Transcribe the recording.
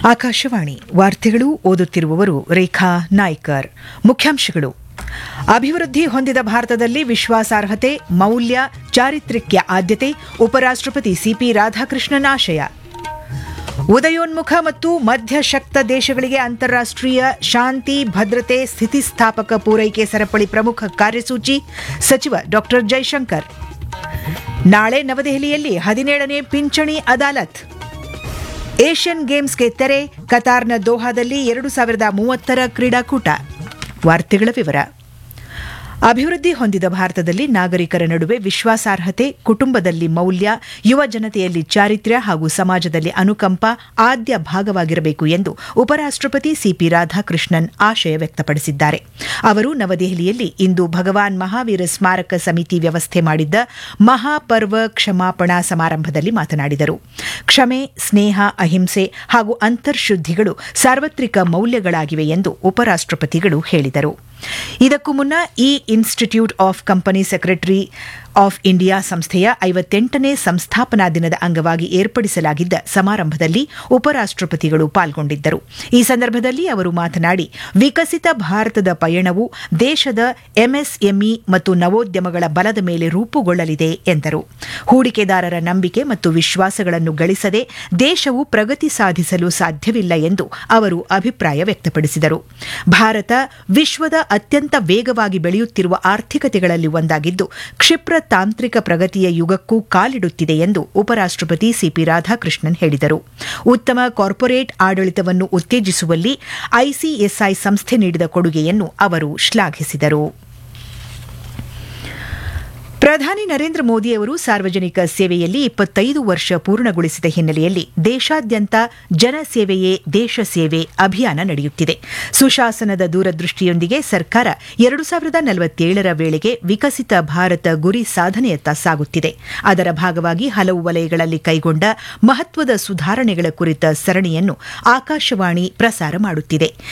ಆಕಾಶವಾಣಿ ವಾರ್ತೆಗಳು ಓದುತ್ತಿರುವವರು ರೇಖಾ ನಾಯ್ಕರ್ ಮುಖ್ಯಾಂಶಗಳು ಅಭಿವೃದ್ಧಿ ಹೊಂದಿದ ಭಾರತದಲ್ಲಿ ವಿಶ್ವಾಸಾರ್ಹತೆ ಮೌಲ್ಯ ಚಾರಿತ್ರ್ಯಕ್ಕೆ ಆದ್ಯತೆ ಉಪರಾಷ್ಟ್ರಪತಿ ಸಿಪಿ ರಾಧಾಕೃಷ್ಣನ್ ಆಶಯ ಉದಯೋನ್ಮುಖ ಮತ್ತು ಮಧ್ಯಶಕ್ತ ದೇಶಗಳಿಗೆ ಅಂತಾರಾಷ್ಟೀಯ ಶಾಂತಿ ಭದ್ರತೆ ಸ್ಥಿತಿಸ್ಥಾಪಕ ಪೂರೈಕೆ ಸರಪಳಿ ಪ್ರಮುಖ ಕಾರ್ಯಸೂಚಿ ಸಚಿವ ಡಾ ಜೈಶಂಕರ್ ನಾಳೆ ನವದೆಹಲಿಯಲ್ಲಿ ಹದಿನೇಳನೇ ಪಿಂಚಣಿ ಅದಾಲತ್ ಏಷ್ಯನ್ ಗೇಮ್ಸ್ಗೆ ತೆರೆ ಕತಾರ್ನ ದೋಹಾದಲ್ಲಿ ಎರಡು ಸಾವಿರದ ಮೂವತ್ತರ ಕ್ರೀಡಾಕೂಟ ವಾರ್ತೆಗಳ ವಿವರ ಅಭಿವೃದ್ಧಿ ಹೊಂದಿದ ಭಾರತದಲ್ಲಿ ನಾಗರಿಕರ ನಡುವೆ ವಿಶ್ವಾಸಾರ್ಹತೆ ಕುಟುಂಬದಲ್ಲಿ ಮೌಲ್ಯ ಯುವ ಜನತೆಯಲ್ಲಿ ಚಾರಿತ್ರ್ಯ ಹಾಗೂ ಸಮಾಜದಲ್ಲಿ ಅನುಕಂಪ ಆದ್ಯ ಭಾಗವಾಗಿರಬೇಕು ಎಂದು ಉಪರಾಷ್ಟಪತಿ ಸಿಪಿ ರಾಧಾಕೃಷ್ಣನ್ ಆಶಯ ವ್ಯಕ್ತಪಡಿಸಿದ್ದಾರೆ ಅವರು ನವದೆಹಲಿಯಲ್ಲಿ ಇಂದು ಭಗವಾನ್ ಮಹಾವೀರ ಸ್ಮಾರಕ ಸಮಿತಿ ವ್ಯವಸ್ಥೆ ಮಾಡಿದ್ದ ಮಹಾಪರ್ವ ಕ್ಷಮಾಪಣಾ ಸಮಾರಂಭದಲ್ಲಿ ಮಾತನಾಡಿದರು ಕ್ಷಮೆ ಸ್ನೇಹ ಅಹಿಂಸೆ ಹಾಗೂ ಅಂತರ್ಶುದ್ಧಿಗಳು ಸಾರ್ವತ್ರಿಕ ಮೌಲ್ಯಗಳಾಗಿವೆ ಎಂದು ಉಪರಾಷ್ಟಪತಿಗಳು ಹೇಳಿದರು ಇದಕ್ಕೂ ಮುನ್ನ ಈ institute of company secretary of India ಸಂಸ್ಥೆಯ ಐವತ್ತೆಂಟನೇ ಸಂಸ್ಥಾಪನಾ ದಿನದ ಅಂಗವಾಗಿ ಏರ್ಪಡಿಸಲಾಗಿದ್ದ ಸಮಾರಂಭದಲ್ಲಿ ಉಪರಾಷ್ಟಪತಿಗಳು ಪಾಲ್ಗೊಂಡಿದ್ದರು ಈ ಸಂದರ್ಭದಲ್ಲಿ ಅವರು ಮಾತನಾಡಿ ವಿಕಸಿತ ಭಾರತದ ಪಯಣವು ದೇಶದ ಎಂಎಸ್ಎಂಇ ಮತ್ತು ನವೋದ್ಯಮಗಳ ಬಲದ ಮೇಲೆ ರೂಪುಗೊಳ್ಳಲಿದೆ ಎಂದರು ಹೂಡಿಕೆದಾರರ ನಂಬಿಕೆ ಮತ್ತು ವಿಶ್ವಾಸಗಳನ್ನು ಗಳಿಸದೆ ದೇಶವು ಪ್ರಗತಿ ಸಾಧಿಸಲು ಸಾಧ್ಯವಿಲ್ಲ ಎಂದು ಅವರು ಅಭಿಪ್ರಾಯ ವ್ಯಕ್ತಪಡಿಸಿದರು ಭಾರತ ವಿಶ್ವದ ಅತ್ಯಂತ ವೇಗವಾಗಿ ಬೆಳೆಯುತ್ತಿರುವ ಆರ್ಥಿಕತೆಗಳಲ್ಲಿ ಒಂದಾಗಿದ್ದು ಕ್ಷಿಪ್ರ ತಾಂತ್ರಿಕ ಪ್ರಗತಿಯ ಯುಗಕ್ಕೂ ಕಾಲಿಡುತ್ತಿದೆ ಎಂದು ಉಪರಾಷ್ಟಪತಿ ಸಿಪಿ ರಾಧಾಕೃಷ್ಣನ್ ಹೇಳಿದರು ಉತ್ತಮ ಕಾರ್ಪೊರೇಟ್ ಆಡಳಿತವನ್ನು ಉತ್ತೇಜಿಸುವಲ್ಲಿ ಐಸಿಎಸ್ಐ ಸಂಸ್ಥೆ ನೀಡಿದ ಕೊಡುಗೆಯನ್ನು ಅವರು ಶ್ಲಾಘಿಸಿದರು ಪ್ರಧಾನಿ ನರೇಂದ್ರ ಮೋದಿ ಅವರು ಸಾರ್ವಜನಿಕ ಸೇವೆಯಲ್ಲಿ ಇಪ್ಪತ್ತೈದು ವರ್ಷ ಪೂರ್ಣಗೊಳಿಸಿದ ಹಿನ್ನೆಲೆಯಲ್ಲಿ ದೇಶಾದ್ಯಂತ ಜನಸೇವೆಯೇ ದೇಶ ಸೇವೆ ಅಭಿಯಾನ ನಡೆಯುತ್ತಿದೆ ಸುಶಾಸನದ ದೂರದೃಷ್ಟಿಯೊಂದಿಗೆ ಸರ್ಕಾರ ಎರಡು ಸಾವಿರದ ನಲವತ್ತೇಳರ ವೇಳೆಗೆ ವಿಕಸಿತ ಭಾರತ ಗುರಿ ಸಾಧನೆಯತ್ತ ಸಾಗುತ್ತಿದೆ ಅದರ ಭಾಗವಾಗಿ ಹಲವು ವಲಯಗಳಲ್ಲಿ ಕೈಗೊಂಡ ಮಹತ್ವದ ಸುಧಾರಣೆಗಳ ಕುರಿತ ಸರಣಿಯನ್ನು ಆಕಾಶವಾಣಿ ಪ್ರಸಾರ ಮಾಡುತ್ತಿದೆ